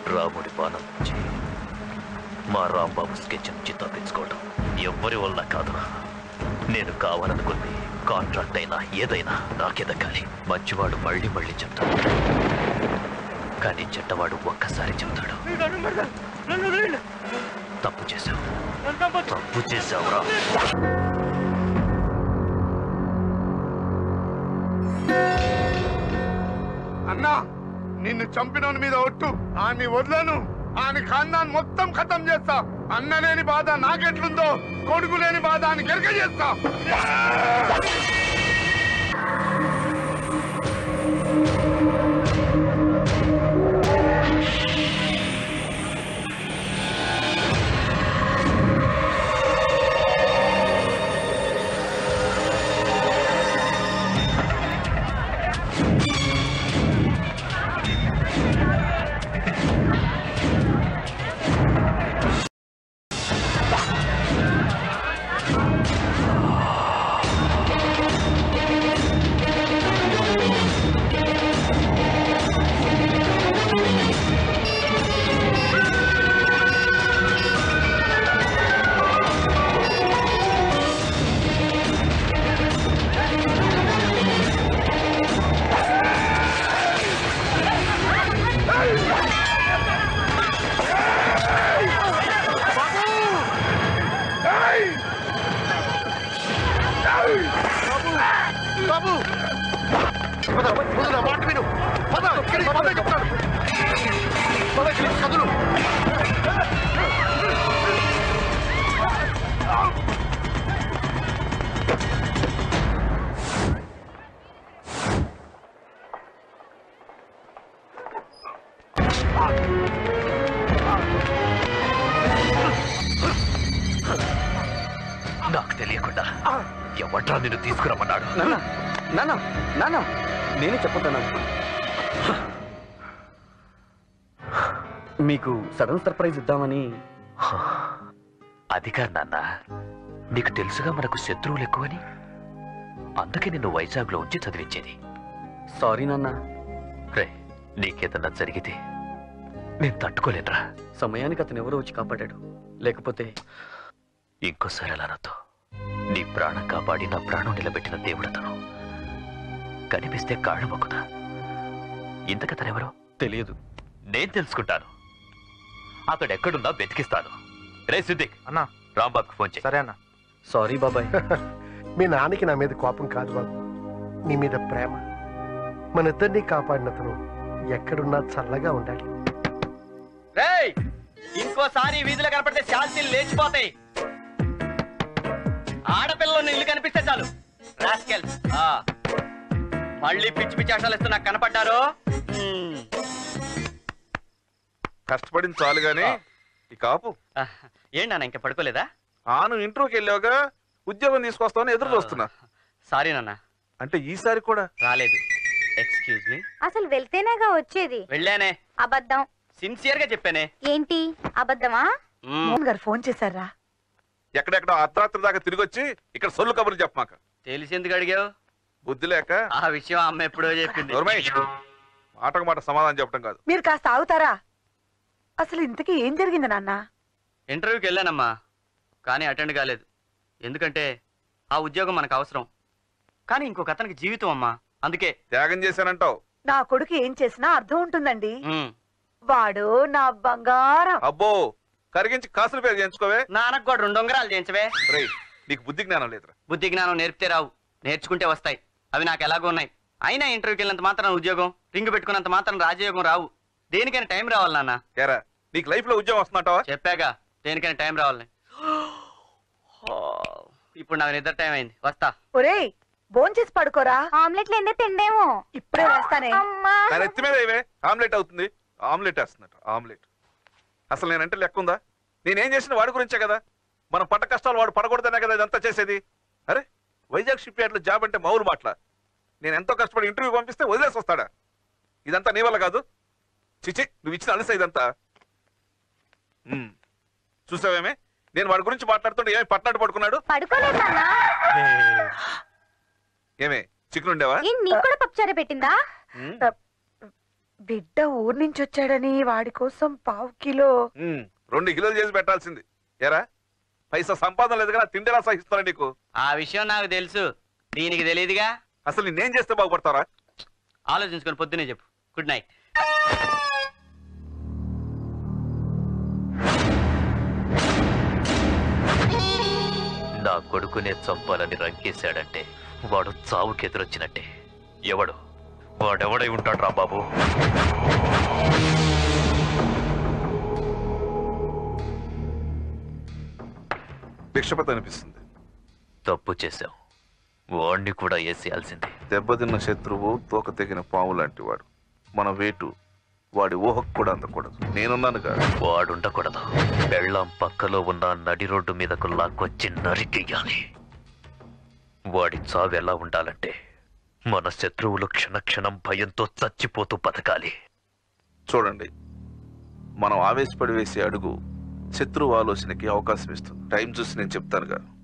రాముడి బాణం నుంచి మా రాంబాబు స్కెచ్ నుంచి తప్పించుకోవడం ఎవ్వరి వల్ల కాదు నేను కావాలనుకుంది కాంట్రాక్ట్ అయినా ఏదైనా నాకే దక్కాలి మంచివాడు మళ్ళీ మళ్ళీ చెప్తాడు కానీ చెడ్డవాడు ఒక్కసారి చెప్తాడు తప్పు చేశావు తప్పు చేశావురా అన్నా నిన్ను చంపినోని మీద ఒట్టు ఆని వదలను ఆని ఖాందాన్ మొత్తం ఖతం చేస్తా అన్న లేని బాధ నాకెట్లుందో కొడుకు లేని బాధ అని గెరక చేస్తా బాబు పద, ముందు నా మాట విను పద ఇక్కడికి పద చెప్తాను పద ఇక్కడికి కదులు నాకు తెలియకుండా ఎవడ్రా నిన్ను తీసుకురమ్మన్నాడు నాన్న నాన్న నాన్న నేనే చెప్పుతాను మీకు సడన్ సర్ప్రైజ్ ఇద్దామని అది కాదు నాన్న నీకు తెలుసుగా మనకు శత్రువులు ఎక్కువని అందుకే నిన్ను వైజాగ్లో ఉంచి చదివించేది సారీ నాన్న రే నీకేదన్నా జరిగితే నేను తట్టుకోలేనురా సమయానికి అతను ఎవరో వచ్చి కాపాడాడు లేకపోతే ఇంకోసారి ఎలా నాతో నీ ప్రాణం కాపాడి నా ప్రాణం నిలబెట్టిన దేవుడతను కనిపిస్తే కాళ్ళు మొక్కుదా ఇంతకతనెవరో తెలియదు నేను తెలుసుకుంటాను అతడు ఎక్కడున్నా వెతికిస్తాను రే సిద్దిక్ అన్నా రాంబాబుకి ఫోన్ చేయి సరే అన్నా సారీ బాబాయ్ మీ నాన్నకి నా మీద కోపం కాదు బాబు నీ మీద ప్రేమ మన ఇద్దరిని కాపాడినతను ఎక్కడున్నా చల్లగా ఉండాలి రేయ్ ఇంకోసారి వీధిలో కనపడితే శాంతిలు లేచిపోతాయి ఆడపిల్లలు ఇల్లు కనిపిస్తే చాలు రాస్కెల్స్ ఆ మళ్ళీ పిచ్చి పిచ్చి ఆటలు ఇస్తూ నాకు కనపడ్డారు మ్మ్. కష్టపడింది చాలు గాని ఈ కాపు ఆ, ఏంటి నాన్న ఇంకా పడుకోలేదా ఆ నువ్వు ఇంటర్వ్యూకి వెళ్ళావుగా ఉద్యోగం తీసుకొస్తావని ఎదురు చూస్తున్నా సారీ నాన్న అంటే ఈసారి కూడా రాలేదు ఎక్స్క్యూజ్ మీ అసలు వెళ్తేనేగా వచ్చేది వెళ్ళానే అబద్ధం సిన్సియర్ గా చెప్పానే ఏంటి అబద్ధమా మ్మ్. మోహన్ గారు ఫోన్ చేశారా ఎక్కడెక్కడ అర్ధరాత్రి దాకా తిరిగి వచ్చి ఇక్కడ సొల్లు కబుర్లు చెప్పమాక తెలిసి ఎందుకు అడిగావు బుద్ధి లేక ఆ విషయం అమ్మ ఎప్పుడో చెప్పింది నోర్మై మాటకు మాట సమాధానం చెప్పడం కాదు మీరు కాస్త ఆగుతారా అసలు ఇంతకీ ఏం జరిగింది నాన్న ఇంటర్వ్యూకి వెళ్ళానమ్మా కానీ అటెండ్ కాలేదు ఎందుకంటే ఆ ఉద్యోగం మనకు అవసరం కానీ ఇంకొక అతనికి జీవితం అమ్మా అందుకే త్యాగం చేశానంటావు నా కొడుకు ఏం చేసినా అర్థం ఉంటుందండి మ్మ్. వాడు నా బంగారం అబ్బో కరిగించి కాసులు పేరు చేయించుకోవే నాన్నకు కూడా రెండు ఉంగరాలు చేయించవే రేయ్ నీకు బుద్ధి జ్ఞానం లేదురా బుద్ధి జ్ఞానం నేర్పితే రావు నేర్చుకుంటే వస్తాయి అవి నాకు ఎలాగో ఉన్నాయి అయినా ఇంటర్వ్యూకి వెళ్ళినంత మాత్రం ఉద్యోగం రింగు పెట్టుకున్నంత మాత్రం రాజయోగం రావు దేనికైనా టైం రావాలి నాన్న ఏరా నీకు లైఫ్ లో ఉద్యోగం వస్తుందంటావా చెప్పాగా దేనికైనా టైం రావాలని ఇప్పుడు నాకు నిద్ర టైం అయింది వస్తా ఒరేయ్ భోంచేసి పడుకోరా ఆమ్లెట్ లేదే తిండేమో ఇప్పుడే వేస్తానే అమ్మా నా నెత్తి మీద ఏవే ఆమ్లెట్ అవుతుంది ఆమ్లెట్ వేస్తున్నట్టు ఆమ్లెట్ అసలు నేనంటే లెక్క ఉందా నేనేం చేసిన వాడి గురించే కదా మనం పట్ట కష్టాలు వాడు పడకూడదనే కదా ఇదంతా చేసేది అరే వైజాగ్ షిప్ యార్డ్లో జాబ్ అంటే మౌలు మాటల నేను ఎంతో కష్టపడి ఇంటర్వ్యూ పంపిస్తే వదిలేసి వస్తాడా ఇదంతా నీ వల్ల కాదు చిచి నువ్వు ఇచ్చిన అలస ఇదంతా ఉమ్. చూసావేమే నేను వాడి గురించి మాట్లాడుతుంటే ఏమి పట్నాడు పడుకున్నాడు పడుకోలేదు నాన్న ఏమే చికెన్ ఉండేవా ఏం నీకు కూడా పప్పుచారే పెట్టిందా ఉమ్. బిడ్డ ఊరు నుంచి వచ్చాడని వాడి కోసం పావు కిలో ఉమ్, రెండు కిలోలు చేసి పెట్టాల్సింది ఎరా పైసా సంపాదన లేదు కదా తిండిలా సహిస్తారా నీకు ఆ విషయం నాకు తెలుసు దీనికి తెలియదుగా అసలు నేనేం చేస్తే బాగుపడతారా ఆలోచించుకొని పొద్దునే చెప్పు గుడ్ నైట్ నా కొడుకునే చంపాలని రంకేశాడంటే వాడు చావుకెదురొచ్చినట్టే ఎవడు వాడెవడై ఉంటాడు రా బాబు భిక్షపతి అనిపిస్తుంది తప్పు చేశాం వాణ్ణి కూడా వేసేయాల్సిందే దెబ్బతిన్న శత్రువు తోక తెగిన పాము లాంటి వాడు మన వేటు వాడి ఊహకు కూడా అందకూడదు నేనున్నానుగా వాడుండకూడదు బెళ్ళం పక్కలో ఉన్న నడి రోడ్డు మీదకు లాక్కొచ్చి నరికెయ్యాలి వాడి చావు ఎలా ఉండాలంటే మన శత్రువులు క్షణక్షణం భయంతో చచ్చిపోతూ బతకాలి చూడండి మనం ఆవేశపడి వేసే అడుగు శత్రువు ఆలోచనకి అవకాశం ఇస్తుంది టైం చూసి నేను చెప్తానుగా